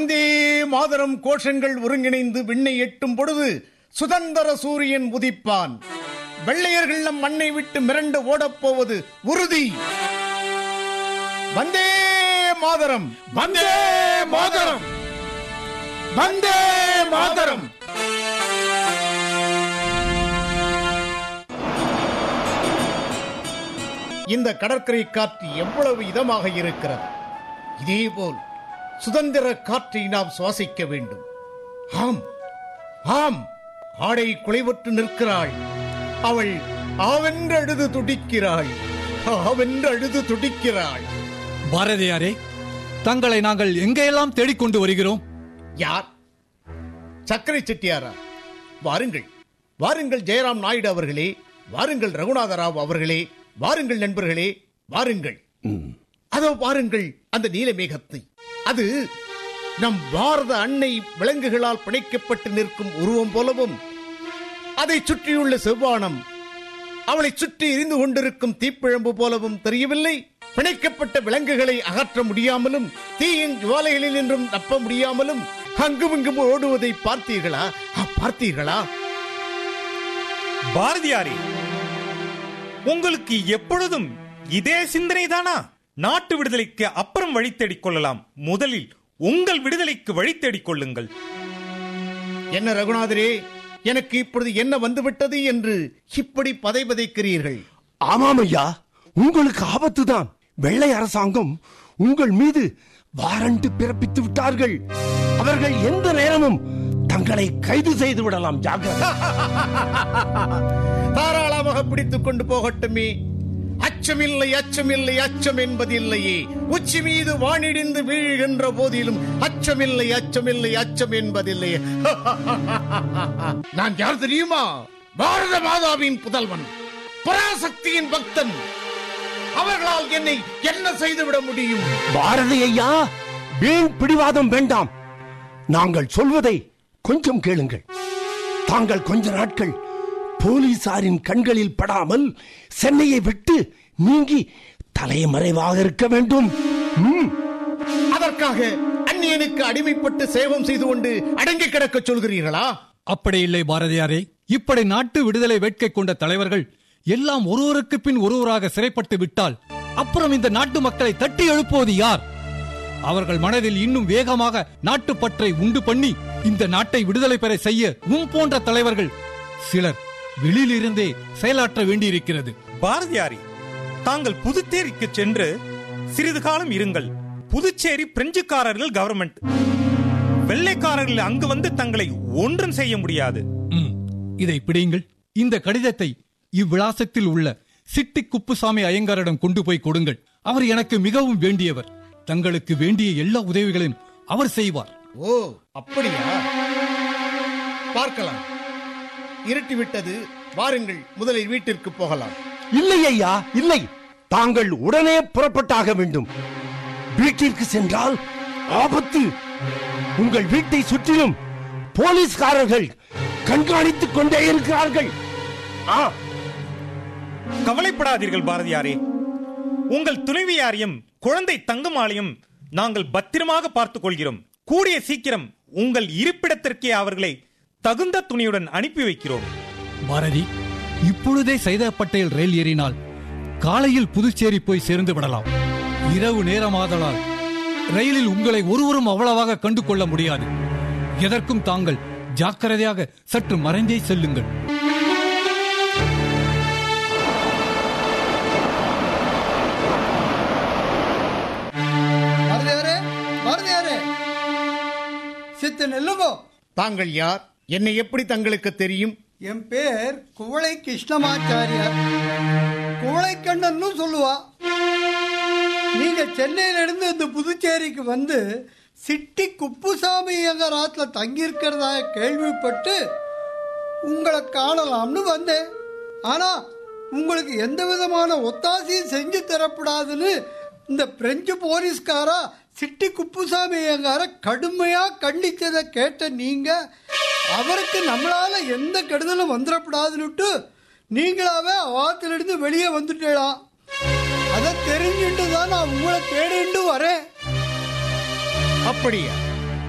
வந்தே மாதரம் கோஷங்கள் ஒருங்கிணைந்து விண்ணை எட்டும் பொழுது சுதந்திர சூரியன் உதிப்பான் வெள்ளையர்கள் நம் மண்ணை விட்டு மிரண்டு ஓடப்போவது உறுதி வந்தே மாதரம் வந்தே மாதரம் வந்தே மாதரம் இந்த கடற்கரை காற்று எவ்வளவு இதமாக இருக்கிறது இதேபோல் சுதந்திர காற்றை நாம் சுவாசிக்க வேண்டும் ஆம் ஆம் ஆடை குலைவற்று நிற்கிறாள் அவள் ஆவென்று அழுது துடிக்கிறாள் ஆவென்று அழுது துடிக்கிறாள் பாரதியாரே தங்களை நாங்கள் எங்கெல்லாம் தேடிக்கொண்டு வருகிறோம் யார் சக்கரை செட்டியாரா வாருங்கள் வாருங்கள் ஜெயராம் நாயுடு அவர்களே வாருங்கள் ரகுநாத ராவ் அவர்களே வாருங்கள் நண்பர்களே வாருங்கள் அதோ பாருங்கள் அந்த நீலமேகத்தை அது நம் பாரத அன்னை விலங்குகளால் பிணைக்கப்பட்டு நிற்கும் உருவம் போலவும் அதை சுற்றியுள்ள செவ்வானம் அவளை சுற்றி எரிந்து கொண்டிருக்கும் தீப்பிழம்பு போலவும் தெரியவில்லை பிணைக்கப்பட்ட விலங்குகளை அகற்ற முடியாமலும் தீயின் ஜுவாலைகளில் நின்றும் தப்ப முடியாமலும் அங்கும் இங்கும் ஓடுவதை பார்த்தீர்களா ஆ, பார்த்தீர்களா பாரதியாரே உங்களுக்கு எப்பொழுதும் இதே சிந்தனை தானா நாட்டு விடுதலைக்கு அப்புறம் வழி தேடிக் கொள்ளலாம் முதலில் உங்கள் விடுதலைக்கு வழி தேடிக் கொள்ளுங்கள் என்ன ரகுநாதரே எனக்கு இப்பொழுது என்ன வந்துவிட்டது என்று இப்படி பதை பதைக்கிறீர்கள் ஆமாம் ஐயா உங்களுக்கு ஆபத்துதான் வெள்ளை அரசாங்கம் உங்கள் மீது வாரண்ட் பிறப்பித்து விட்டார்கள் அவர்கள் எந்த நேரமும் தங்களை கைது செய்து விடலாம் ஜாக்கிரதை தாராளமாக பிடித்துக் கொண்டு போகட்டுமே அச்சமில்லை அச்சமில்லை அச்சம் என்பதில்லையே உச்சி மீது வானிடிந்து வீழ்கின்ற போதிலும் அச்சமில்லை அச்சமில்லை அச்சம் என்பதில்லையே நான் யார் தெரியுமா பாரத மாதாவின் புதல்வன் பராசக்தியின் பக்தன் அவர்களால் என்னை என்ன செய்துவிட முடியும் பாரதி ஐயா வீண் பிடிவாதம் வேண்டாம் நாங்கள் சொல்வதை கொஞ்சம் கேளுங்கள் தாங்கள் கொஞ்ச நாட்கள் போலீசாரின் கண்களில் படாமல் சென்னையை விட்டு நீங்கி தலைமறைவாக இருக்க வேண்டும் ம், அதற்காக அந்நியனுக்கு அடிமைப்பட்டு சேவம் செய்து கொண்டு அடங்கி கிடக்க சொல்கிறீர்களா அப்படி இல்லை பாரதியாரே இப்படி நாட்டு விடுதலை வேட்கை கொண்ட தலைவர்கள் எல்லாம் ஒருவருக்கு பின் ஒருவராக சிறைப்பட்டு விட்டால் அப்புறம் இந்த நாட்டு மக்களை தட்டி எழுப்புவது யார் அவர்கள் மனதில் இன்னும் வேகமாக நாட்டுப்பற்றை உண்டு பண்ணி இந்த நாட்டை விடுதலை பெற செய்ய உம் போன்ற தலைவர்கள் சிலர் வெளியிலிருந்தே செயலாற்ற வேண்டியிருக்கிறது பாரதியாரி தாங்கள் புதுச்சேரிக்கு சென்று சிறிது காலம் இருங்கள் புதுச்சேரி பிரெஞ்சுக்காரர்கள் கவர்மெண்ட் வெள்ளைக்காரர்கள் அங்கு வந்து தங்களை ஒன்றும் செய்ய முடியாது ம், இதை பிடியுங்கள் இந்த கடிதத்தை இவ்விலாசத்தில் உள்ள சிட்டி குப்புசாமி ஐயங்காரிடம் கொண்டு போய் கொடுங்கள் அவர் எனக்கு மிகவும் வேண்டியவர் தங்களுக்கு வேண்டிய எல்லா உதவிகளையும் அவர் செய்வார் ஓ அப்படியா பார்க்கலாம் இருட்டி விட்டது வாருங்கள் முதலில் வீட்டிற்கு போகலாம் இல்லை ஐயா இல்லை தாங்கள் உடனே புறப்பட்டாக வேண்டும் வீட்டிற்கு சென்றால் ஆபத்து உங்கள் வீட்டை சுற்றிலும் போலீஸ்காரர்கள் கண்காணித்துக் கொண்டே இருக்கிறார்கள் ஆ கவலைப்படாதீர்கள் பாரதியாரே உங்கள் துணைவியாரையும் குழந்தை தங்கமாலையும் நாங்கள் பத்திரமாக பார்த்துக் கொள்கிறோம் கூடிய சீக்கிரம் உங்கள் இருப்பிடத்திற்கே அவர்களை தகுந்த துணியுடன் அனுப்பி வைக்கிறோம் பாரதி இப்பொழுதே சைதா பட்டேல் ரயில் ஏறினால் காலையில் புதுச்சேரி போய் சேர்ந்து விடலாம் இரவு நேரமாதலால் ரயிலில் உங்களை ஒருவரும் அவ்வளவாக கண்டு கொள்ள முடியாது எதற்கும் தாங்கள் ஜாக்கிரதையாக சற்று மறைந்தே செல்லுங்கள் பாரதியாரே பாரதியாரே சித்து நெல்லுங்கோ தாங்கள் யார் என்னை எப்படி தங்களுக்கு தெரியும் என் பேர் குவளை கிருஷ்ணமாச்சாரியார் குவளை கண்ணன்னு சொல்லுவா நீங்க சென்னையில இருந்து இந்த புதுச்சேரிக்கு வந்து சிட்டி குப்புசாமி எங்க ராத்துல தங்கி இருக்கிறதா கேள்விப்பட்டு உங்களை காணலாம்னு வந்தேன் ஆனா உங்களுக்கு எந்த விதமான ஒத்தாசையும் செஞ்சு தரப்படாதுன்னு இந்த பிரெஞ்சு போலீஸ்காரா சிட்டி குப்புசாமி எங்கார கடுமையா கண்டிச்சதை கேட்ட நீங்க அவருக்கு நம்மளால எந்த கெடுதலும் வந்துடப்படாதுன்னுட்டு நீங்களாவே அவாத்திலிருந்து வெளியே வந்துட்டேலாம் அதை தெரிஞ்சுட்டு தான் நான் உங்களை தேடிட்டு வரேன் அப்படியா